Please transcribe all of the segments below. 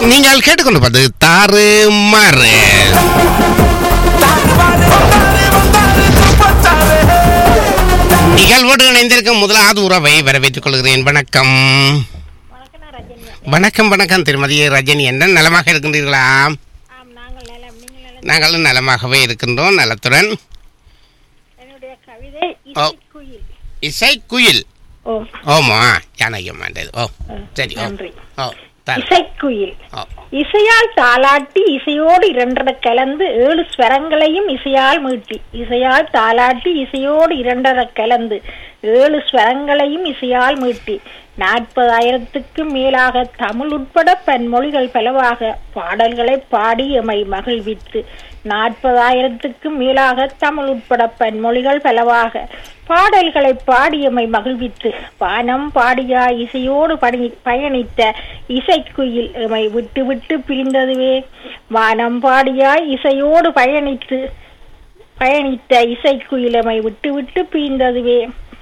நீங்கள் கேட்டுக்கொண்டிருப்பது தாறு மாறு நிகழ்வோடு இணைந்திருக்கும் முதலாவது உறவை வரவேற்றுக் கொள்கிறேன் வணக்கம் வணக்கம் வணக்கம் திருமதி ரஜினி என்ன நலமாக இருக்கின்றீர்களா ஆம் நாங்கள் நலம் நீங்கள் நலம் நாங்களும் நலமாகவே இருக்கின்றோம் நலத்துடன் என்னுடைய கவிதை ஓ. இசைக்குயில் இசை குயில் ஓ ஓமா யானையம்மாண்டது ஓ சரி ஓ நன்றி ஓ தர இசைக்குயில் ஓ இசையால் தாலாட்டி இசையோடு இரண்டர கலந்து ஏழு ஸ்வரங்களையும் இசையால் மீட்டி இசையால் தாலாட்டி இசையோடு இரண்டர கலந்து ஏழு ஸ்வரங்களையும் இசையால் மீட்டி நாற்பதாயிரத்துக்கும் மேலாக தமிழ் உட்பட பன்மொழிகள் பலவாக பாடல்களை பாடி எமை மகிழ்வித்து நாற்பதாயிரத்துக்கும் மேலாக தமிழ் உட்பட பன்மொழிகள் பலவாக பாடல்களை பாடியமை மகிழ்வித்து வானம் பாடியா இசையோடு பணி பயணித்த இசைக்குயில் எமை விட்டு விட்டு பிரிந்ததுவே வானம் பாடியா இசையோடு பயணித்து பயணித்த இசைக்குயிலமை விட்டு விட்டு பிரிந்ததுவே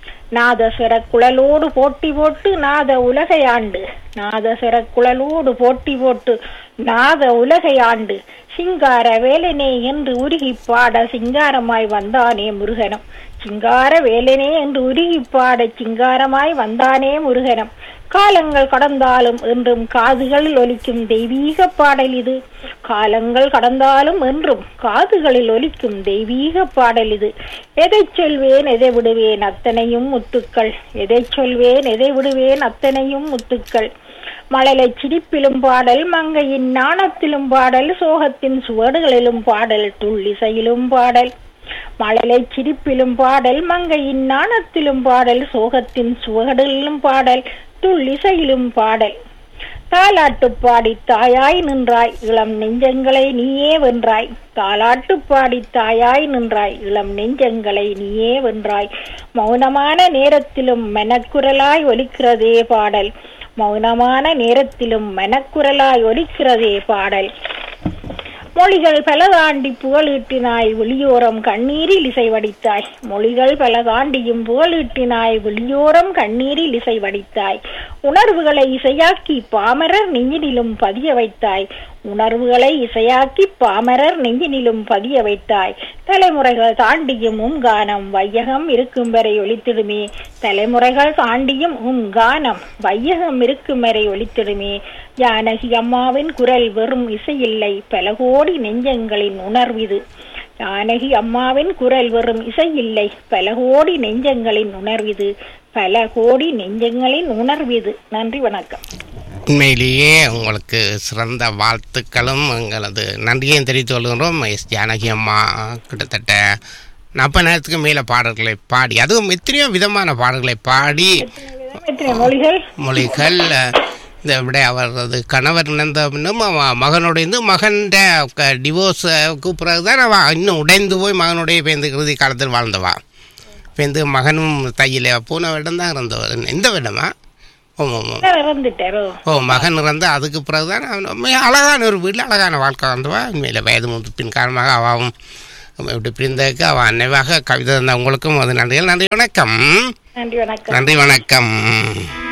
நாதஸ்வர குழலோடு போட்டி போட்டு நாத உலகை ஆண்டு நாதஸ்வர குழலோடு போட்டி போட்டு நாத உலகை ஆண்டு சிங்கார வேலனே என்று உருகி பாட சிங்காரமாய் வந்தானே முருகனம் சிங்கார வேலனே என்று உருகி பாட சிங்காரமாய் வந்தானே முருகனம் காலங்கள் கடந்தாலும் என்றும் காதுகளில் ஒலிக்கும் தெய்வீக பாடல் இது காலங்கள் கடந்தாலும் என்றும் காதுகளில் ஒலிக்கும் தெய்வீக பாடல் இது எதை சொல்வேன் எதை விடுவேன் அத்தனையும் முத்துக்கள் எதை சொல்வேன் எதை விடுவேன் அத்தனையும் முத்துக்கள் மழலை சிரிப்பிலும் பாடல் மங்கையின் நாணத்திலும் பாடல் சோகத்தின் சுவடுகளிலும் பாடல் துள்ளிசையிலும் பாடல் மழலை சிரிப்பிலும் பாடல் மங்கையின் நாணத்திலும் பாடல் சோகத்தின் சுவடுகளிலும் பாடல் துள்ளிசையிலும் பாடல் தாலாட்டு பாடி தாயாய் நின்றாய் இளம் நெஞ்சங்களை நீயே வென்றாய் தாலாட்டு பாடி தாயாய் நின்றாய் இளம் நெஞ்சங்களை நீயே வென்றாய் மௌனமான நேரத்திலும் மனக்குரலாய் ஒலிக்கிறதே பாடல் மௌனமான நேரத்திலும் மனக்குரலாய் ஒலிக்கிறதே பாடல் மொழிகள் பல தாண்டி புகழீட்டினாய் வெளியோரம் கண்ணீரில் இசை வடித்தாய் மொழிகள் பல தாண்டியும் புகழீட்டினாய் வெளியோரம் கண்ணீரில் இசை வடித்தாய் உணர்வுகளை இசையாக்கி பாமரர் நெஞ்சினிலும் பதிய வைத்தாய் உணர்வுகளை இசையாக்கி பாமரர் நெஞ்சினிலும் பதிய வைத்தாய் தலைமுறைகள் தாண்டியும் உம் கானம் வையகம் இருக்கும் வரை ஒலித்திடுமே தலைமுறைகள் தாண்டியும் உம் கானம் வையகம் இருக்கும் வரை ஒலித்திடுமே ஜானகி அம்மாவின் குரல் வெறும் இசையில்லை பல கோடி நெஞ்சங்களின் உணர்விது ஜானகி அம்மாவின் குரல் வெறும் இசையில்லை பல கோடி நெஞ்சங்களின் உணர்விது பல கோடி நெஞ்சங்களின் உணர்விது நன்றி வணக்கம் உண்மையிலேயே உங்களுக்கு சிறந்த வாழ்த்துக்களும் எங்களது நன்றியையும் தெரிவித்துக் கொள்கிறோம் எஸ் ஜானகி அம்மா கிட்டத்தட்ட நாற்பது நேரத்துக்கு மேலே பாடல்களை பாடி அதுவும் எத்தனையோ விதமான பாடல்களை பாடி எத்தனை மொழிகள் மொழிகள் இந்த விட அவரது கணவர் இழந்த பின்னும் அவ- மகனோட இருந்து மகன்ட டிவோர்ஸுக்கு பிறகு தான் அவள் இன்னும் உடைந்து போய் மகனுடைய பேருந்து இறுதி காலத்தில் வாழ்ந்தவா பேருந்து மகனும் தையில் போன வருடம் தான் இருந்தவர் எந்த வருடமா ஓம் ஓம் ஓம் இறந்துட்டாரோ ஓ மகன் இறந்து அதுக்கு பிறகு தான் அவன் மிக அழகான ஒரு வீட்டில் அழகான வாழ்க்கை வாழ்ந்தவா உண்மையில் வயது முப்பின் காரணமாக அவாவும் இப்படி பிரிந்ததுக்கு அவள் அன்னைவாக கவிதை தந்த உங்களுக்கும் அது நன்றிகள் நன்றி வணக்கம் நன்றி வணக்கம் நன்றி வணக்கம்